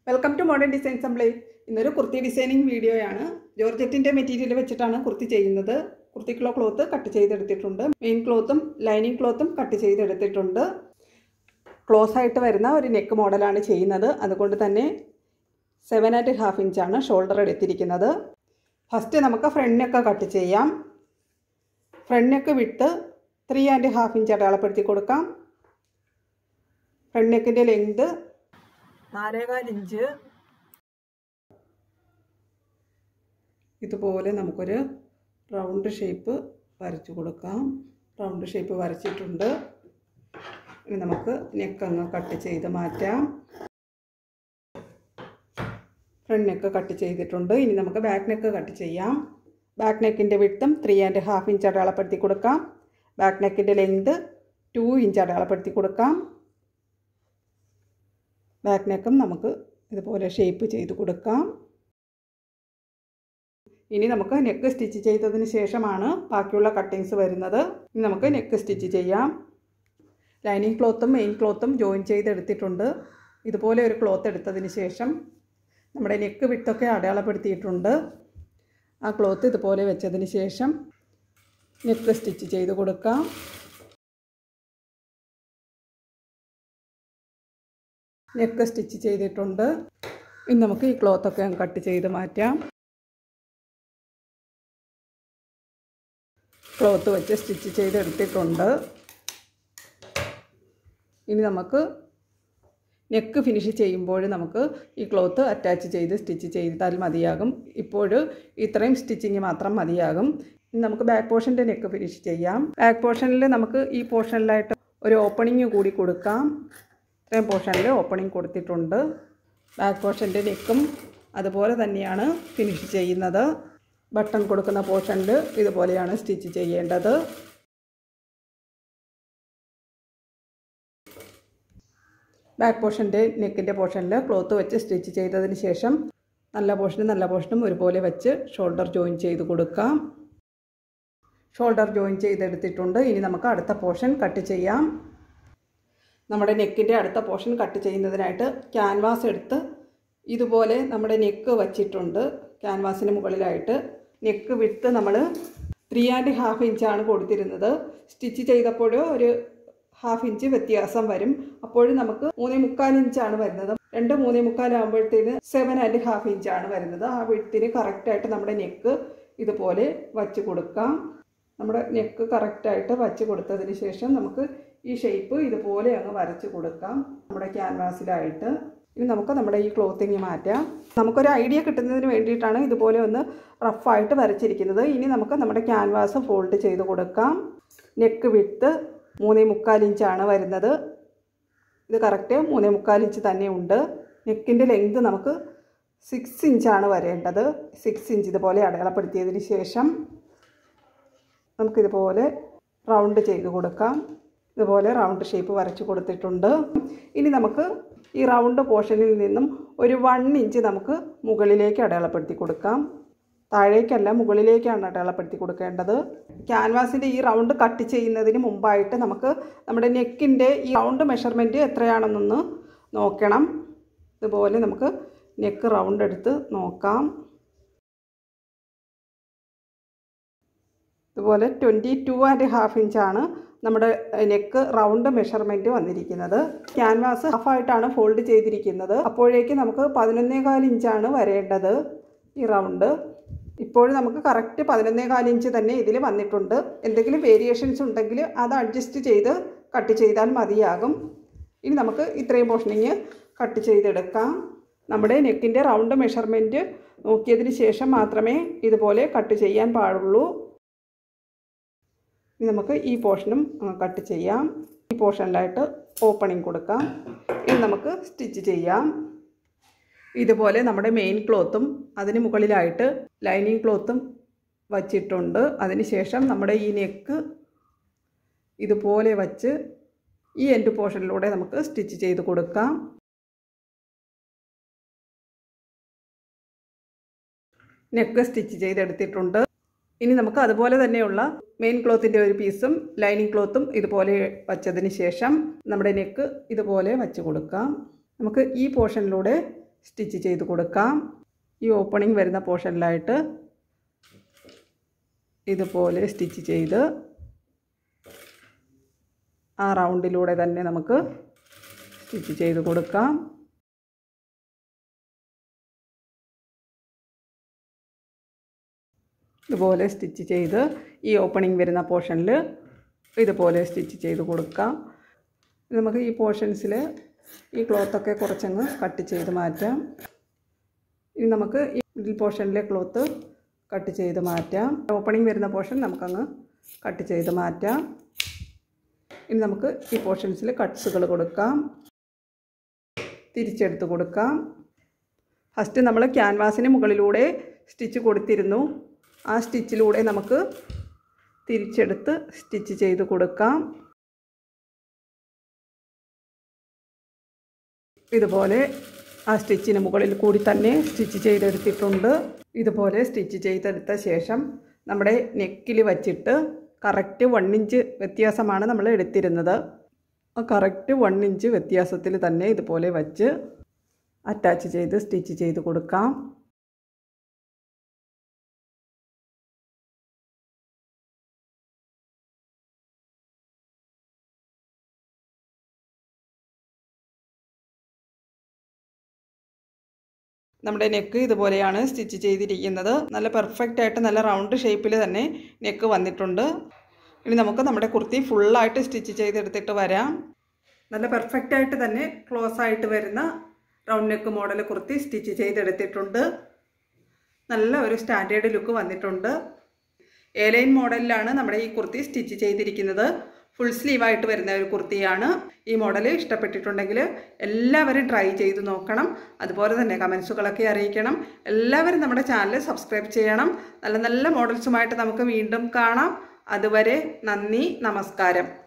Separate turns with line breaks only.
welcome to modern design assembly ഇന്നൊരു kurti designing വീഡിയോയാണ് ജോർജറ്റിൻ്റെ മെറ്റീരിയൽ വെച്ചിട്ടാണ് കുർത്തി ചെയ്യുന്നത് കുർത്തിക്കുള്ള ക്ലോത്ത് കട്ട് ചെയ്തെടുത്തിട്ടുണ്ട് മെയിൻ ക്ലോത്തും ലൈനിങ് ക്ലോത്തും കട്ട് ചെയ്തെടുത്തിട്ടുണ്ട് ക്ലോസ് ആയിട്ട് വരുന്ന ഒരു നെക്ക് മോഡലാണ് ചെയ്യുന്നത് അതുകൊണ്ട് തന്നെ സെവൻ ആൻഡ് ഹാഫ് ഇഞ്ചാണ് ഷോൾഡർ എടുത്തിരിക്കുന്നത് ഫസ്റ്റ് നമുക്ക് ഫ്രണ്ട് നെക്ക് കട്ട് ചെയ്യാം ഫ്രണ്ട് നെക്ക് വിട്ട് ത്രീ ആൻഡ് ഹാഫ് ഇഞ്ച് അടയാളപ്പെടുത്തി കൊടുക്കാം ഫ്രണ്ട് നെക്കിൻ്റെ ലെങ്ത് നാലേകാൽ ഇഞ്ച് ഇതുപോലെ നമുക്കൊരു റൗണ്ട് ഷേപ്പ് വരച്ചു കൊടുക്കാം റൗണ്ട് ഷേപ്പ് വരച്ചിട്ടുണ്ട് ഇനി നമുക്ക് നെക്ക് അങ്ങ് കട്ട് ചെയ്ത് മാറ്റാം ഫ്രണ്ട് നെക്ക് കട്ട് ചെയ്തിട്ടുണ്ട് ഇനി നമുക്ക് ബാക്ക് നെക്ക് കട്ട് ചെയ്യാം ബാക്ക് നെക്കിൻ്റെ വിട്ടും ത്രീ ആൻഡ് ഹാഫ് ഇഞ്ച് അടയാളപ്പെടുത്തി കൊടുക്കാം ബാക്ക് നെക്കിൻ്റെ ലെങ്ത് ടു ഇഞ്ച് അടയാളപ്പെടുത്തി കൊടുക്കാം ബാക്ക് നെക്കും നമുക്ക് ഇതുപോലെ ഷേപ്പ് ചെയ്ത് കൊടുക്കാം ഇനി നമുക്ക് നെക്ക് സ്റ്റിച്ച് ചെയ്തതിന് ശേഷമാണ് ബാക്കിയുള്ള കട്ടിങ്സ് വരുന്നത് ഇനി നമുക്ക് നെക്ക് സ്റ്റിച്ച് ചെയ്യാം ലൈനിങ് ക്ലോത്തും മെയിൻ ക്ലോത്തും ജോയിൻ ചെയ്തെടുത്തിട്ടുണ്ട് ഇതുപോലെ ഒരു ക്ലോത്ത് എടുത്തതിന് ശേഷം നമ്മുടെ നെക്ക് വിട്ടൊക്കെ അടയാളപ്പെടുത്തിയിട്ടുണ്ട് ആ ക്ലോത്ത് ഇതുപോലെ വെച്ചതിന് ശേഷം നെക്ക് സ്റ്റിച്ച് ചെയ്ത് കൊടുക്കാം നെക്ക് സ്റ്റിച്ച് ചെയ്തിട്ടുണ്ട് ഇനി നമുക്ക് ഈ ക്ലോത്തൊക്കെ കട്ട് ചെയ്ത് മാറ്റാം ക്ലോത്ത് വെച്ച് സ്റ്റിച്ച് ചെയ്തെടുത്തിട്ടുണ്ട് ഇനി നമുക്ക് നെക്ക് ഫിനിഷ് ചെയ്യുമ്പോൾ നമുക്ക് ഈ ക്ലോത്ത് അറ്റാച്ച് ചെയ്ത് സ്റ്റിച്ച് ചെയ്താൽ മതിയാകും ഇപ്പോൾ ഇത്രയും സ്റ്റിച്ചിങ് മാത്രം മതിയാകും ഇനി നമുക്ക് ബാക്ക് പോർഷൻ്റെ നെക്ക് ഫിനിഷ് ചെയ്യാം ബാക്ക് പോർഷനിൽ നമുക്ക് ഈ പോർഷനിലായിട്ട് ഒരു ഓപ്പണിങ് കൂടി കൊടുക്കാം ഇത്രയും പോർഷനിൽ ഓപ്പണിങ് കൊടുത്തിട്ടുണ്ട് ബാക്ക് പോർഷൻ്റെ നെക്കും അതുപോലെ തന്നെയാണ് ഫിനിഷ് ചെയ്യുന്നത് ബട്ടൺ കൊടുക്കുന്ന പോർഷനിൽ ഇതുപോലെയാണ് സ്റ്റിച്ച് ചെയ്യേണ്ടത് ബാക്ക് പോർഷൻ്റെ നെക്കിൻ്റെ പോർഷനിൽ ക്ലോത്ത് വെച്ച് സ്റ്റിച്ച് ചെയ്തതിന് ശേഷം നല്ല പോർഷനും നല്ല പോർഷനും ഒരുപോലെ വെച്ച് ഷോൾഡർ ജോയിൻ ചെയ്ത് കൊടുക്കാം ഷോൾഡർ ജോയിൻ ചെയ്തെടുത്തിട്ടുണ്ട് ഇനി നമുക്ക് അടുത്ത പോർഷൻ കട്ട് ചെയ്യാം നമ്മുടെ നെക്കിൻ്റെ അടുത്ത പോർഷൻ കട്ട് ചെയ്യുന്നതിനായിട്ട് ക്യാൻവാസ് എടുത്ത് ഇതുപോലെ നമ്മുടെ നെക്ക് വച്ചിട്ടുണ്ട് ക്യാൻവാസിന് മുകളിലായിട്ട് നെക്ക് വിട്ട് നമ്മൾ ത്രീ ആൻഡ് ഹാഫ് ഇഞ്ചാണ് കൊടുത്തിരുന്നത് സ്റ്റിച്ച് ചെയ്തപ്പോൾ ഒരു ഹാഫ് ഇഞ്ച് വ്യത്യാസം വരും അപ്പോഴും നമുക്ക് മൂന്നേ മുക്കാൽ ഇഞ്ചാണ് വരുന്നത് രണ്ട് മൂന്നേ മുക്കാലാകുമ്പോഴത്തേന് സെവൻ ആൻഡ് ഹാഫ് ഇഞ്ചാണ് വരുന്നത് ആ വിടത്തിന് കറക്റ്റായിട്ട് നമ്മുടെ നെക്ക് ഇതുപോലെ വച്ച് കൊടുക്കാം നമ്മുടെ നെക്ക് കറക്റ്റായിട്ട് വച്ച് കൊടുത്തതിന് ശേഷം നമുക്ക് ഈ ഷേപ്പ് ഇതുപോലെ അങ്ങ് വരച്ച് കൊടുക്കാം നമ്മുടെ ക്യാൻവാസിലായിട്ട് ഇനി നമുക്ക് നമ്മുടെ ഈ ക്ലോത്തിങ് മാറ്റാം നമുക്കൊരു ഐഡിയ കിട്ടുന്നതിന് വേണ്ടിയിട്ടാണ് ഇതുപോലെ ഒന്ന് റഫായിട്ട് വരച്ചിരിക്കുന്നത് ഇനി നമുക്ക് നമ്മുടെ ക്യാൻവാസ് ഫോൾഡ് ചെയ്ത് കൊടുക്കാം നെക്ക് വിട്ട് മൂന്നേ മുക്കാൽ ഇഞ്ചാണ് വരുന്നത് ഇത് കറക്റ്റ് മൂന്നേ മുക്കാൽ ഇഞ്ച് തന്നെ ഉണ്ട് നെക്കിൻ്റെ ലെങ്ത് നമുക്ക് സിക്സ് ഇഞ്ചാണ് വരേണ്ടത് സിക്സ് ഇഞ്ച് ഇതുപോലെ അടയാളപ്പെടുത്തിയതിന് ശേഷം നമുക്കിതുപോലെ റൗണ്ട് ചെയ്ത് കൊടുക്കാം ഇതുപോലെ റൗണ്ട് ഷേപ്പ് വരച്ച് കൊടുത്തിട്ടുണ്ട് ഇനി നമുക്ക് ഈ റൗണ്ട് പോർഷനിൽ നിന്നും ഒരു വൺ ഇഞ്ച് നമുക്ക് മുകളിലേക്ക് അടയാളപ്പെടുത്തി കൊടുക്കാം താഴേക്കല്ല മുകളിലേക്കാണ് അടയാളപ്പെടുത്തി കൊടുക്കേണ്ടത് ക്യാൻവാസിൻ്റെ ഈ റൗണ്ട് കട്ട് ചെയ്യുന്നതിന് മുമ്പായിട്ട് നമുക്ക് നമ്മുടെ നെക്കിൻ്റെ ഈ റൗണ്ട് മെഷർമെൻറ്റ് എത്രയാണെന്നൊന്ന് നോക്കണം ഇതുപോലെ നമുക്ക് നെക്ക് റൗണ്ട് എടുത്ത് നോക്കാം ഇതുപോലെ ട്വൻറ്റി ടു ആൻഡ് ഹാഫ് ഇഞ്ചാണ് നമ്മുടെ നെക്ക് റൗണ്ട് മെഷർമെൻറ്റ് വന്നിരിക്കുന്നത് ക്യാൻവാസ് ഹാഫായിട്ടാണ് ഫോൾഡ് ചെയ്തിരിക്കുന്നത് അപ്പോഴേക്ക് നമുക്ക് പതിനൊന്നേകാൽ ഇഞ്ചാണ് വരേണ്ടത് ഈ റൗണ്ട് ഇപ്പോൾ നമുക്ക് കറക്റ്റ് പതിനൊന്നേകാൽ ഇഞ്ച് തന്നെ ഇതിൽ വന്നിട്ടുണ്ട് എന്തെങ്കിലും വേരിയേഷൻസ് ഉണ്ടെങ്കിൽ അത് അഡ്ജസ്റ്റ് ചെയ്ത് കട്ട് ചെയ്താൽ മതിയാകും ഇനി നമുക്ക് ഇത്രയും പോർഷനിങ് കട്ട് ചെയ്തെടുക്കാം നമ്മുടെ നെക്കിൻ്റെ റൗണ്ട് മെഷർമെൻറ്റ് നോക്കിയതിന് ശേഷം മാത്രമേ ഇതുപോലെ കട്ട് ചെയ്യാൻ പാടുള്ളൂ ഇനി നമുക്ക് ഈ പോർഷനും കട്ട് ചെയ്യാം ഈ പോർഷനിലായിട്ട് ഓപ്പണിങ് കൊടുക്കാം ഇനി നമുക്ക് സ്റ്റിച്ച് ചെയ്യാം ഇതുപോലെ നമ്മുടെ മെയിൻ ക്ലോത്തും അതിന് മുകളിലായിട്ട് ലൈനിങ് ക്ലോത്തും വച്ചിട്ടുണ്ട് അതിനുശേഷം നമ്മുടെ ഈ നെക്ക് ഇതുപോലെ വച്ച് ഈ എൻഡ് പോർഷനിലൂടെ നമുക്ക് സ്റ്റിച്ച് ചെയ്ത് കൊടുക്കാം നെക്ക് സ്റ്റിച്ച് ചെയ്തെടുത്തിട്ടുണ്ട് ഇനി നമുക്ക് അതുപോലെ തന്നെയുള്ള മെയിൻ ക്ലോത്തിൻ്റെ ഒരു പീസും ലൈനിങ് ക്ലോത്തും ഇതുപോലെ വച്ചതിന് ശേഷം നമ്മുടെ നെക്ക് ഇതുപോലെ വച്ച് കൊടുക്കാം നമുക്ക് ഈ പോർഷനിലൂടെ സ്റ്റിച്ച് ചെയ്ത് കൊടുക്കാം ഈ ഓപ്പണിംഗ് വരുന്ന പോർഷനിലായിട്ട് ഇതുപോലെ സ്റ്റിച്ച് ചെയ്ത് ആ റൗണ്ടിലൂടെ തന്നെ നമുക്ക് സ്റ്റിച്ച് ചെയ്ത് കൊടുക്കാം ഇതുപോലെ സ്റ്റിച്ച് ചെയ്ത് ഈ ഓപ്പണിംഗ് വരുന്ന പോർഷനിൽ ഇതുപോലെ സ്റ്റിച്ച് ചെയ്ത് കൊടുക്കാം നമുക്ക് ഈ പോർഷൻസിൽ ഈ ക്ലോത്തൊക്കെ കുറച്ചങ്ങ് കട്ട് ചെയ്ത് മാറ്റാം ഇനി നമുക്ക് ഈ മിഡിൽ പോർഷനിലെ ക്ലോത്ത് കട്ട് ചെയ്ത് മാറ്റാം ഓപ്പണിംഗ് വരുന്ന പോർഷൻ നമുക്കങ്ങ് കട്ട് ചെയ്ത് മാറ്റാം ഇനി നമുക്ക് ഈ പോർഷൻസിൽ കട്ട്സുകൾ കൊടുക്കാം തിരിച്ചെടുത്ത് കൊടുക്കാം ഫസ്റ്റ് നമ്മൾ ക്യാൻവാസിന് മുകളിലൂടെ സ്റ്റിച്ച് കൊടുത്തിരുന്നു ആ സ്റ്റിച്ചിലൂടെ നമുക്ക് തിരിച്ചെടുത്ത് സ്റ്റിച്ച് ചെയ്ത് കൊടുക്കാം ഇതുപോലെ ആ സ്റ്റിച്ചിന് മുകളിൽ കൂടി തന്നെ സ്റ്റിച്ച് ചെയ്തെടുത്തിട്ടുണ്ട് ഇതുപോലെ സ്റ്റിച്ച് ചെയ്തെടുത്ത ശേഷം നമ്മുടെ നെക്കിൽ വച്ചിട്ട് കറക്റ്റ് വൺ ഇഞ്ച് വ്യത്യാസമാണ് നമ്മൾ എടുത്തിരുന്നത് ആ കറക്റ്റ് വൺ ഇഞ്ച് വ്യത്യാസത്തിൽ തന്നെ ഇതുപോലെ വച്ച് അറ്റാച്ച് ചെയ്ത് സ്റ്റിച്ച് ചെയ്ത് കൊടുക്കാം നമ്മുടെ നെക്ക് ഇതുപോലെയാണ് സ്റ്റിച്ച് ചെയ്തിരിക്കുന്നത് നല്ല പെർഫെക്റ്റ് ആയിട്ട് നല്ല റൗണ്ട് ഷേപ്പിൽ തന്നെ നെക്ക് വന്നിട്ടുണ്ട് ഇനി നമുക്ക് നമ്മുടെ കുർത്തി ഫുള്ളായിട്ട് സ്റ്റിച്ച് ചെയ്തെടുത്തിട്ട് വരാം നല്ല പെർഫെക്റ്റ് ആയിട്ട് തന്നെ ക്ലോസ് ആയിട്ട് വരുന്ന round neck model kurti stitch ചെയ്തെടുത്തിട്ടുണ്ട് നല്ല ഒരു സ്റ്റാൻഡേർഡ് ലുക്ക് വന്നിട്ടുണ്ട് എ ലൈൻ മോഡലിലാണ് നമ്മുടെ ഈ കുർത്തി സ്റ്റിച്ച് ചെയ്തിരിക്കുന്നത് ഫുൾ സ്ലീവായിട്ട് വരുന്ന ഒരു കുർത്തിയാണ് ഈ മോഡൽ ഇഷ്ടപ്പെട്ടിട്ടുണ്ടെങ്കിൽ എല്ലാവരും ട്രൈ ചെയ്ത് നോക്കണം അതുപോലെ തന്നെ കമൻസുകളൊക്കെ അറിയിക്കണം എല്ലാവരും നമ്മുടെ ചാനൽ സബ്സ്ക്രൈബ് ചെയ്യണം നല്ല നല്ല മോഡൽസുമായിട്ട് നമുക്ക് വീണ്ടും കാണാം അതുവരെ നന്ദി നമസ്കാരം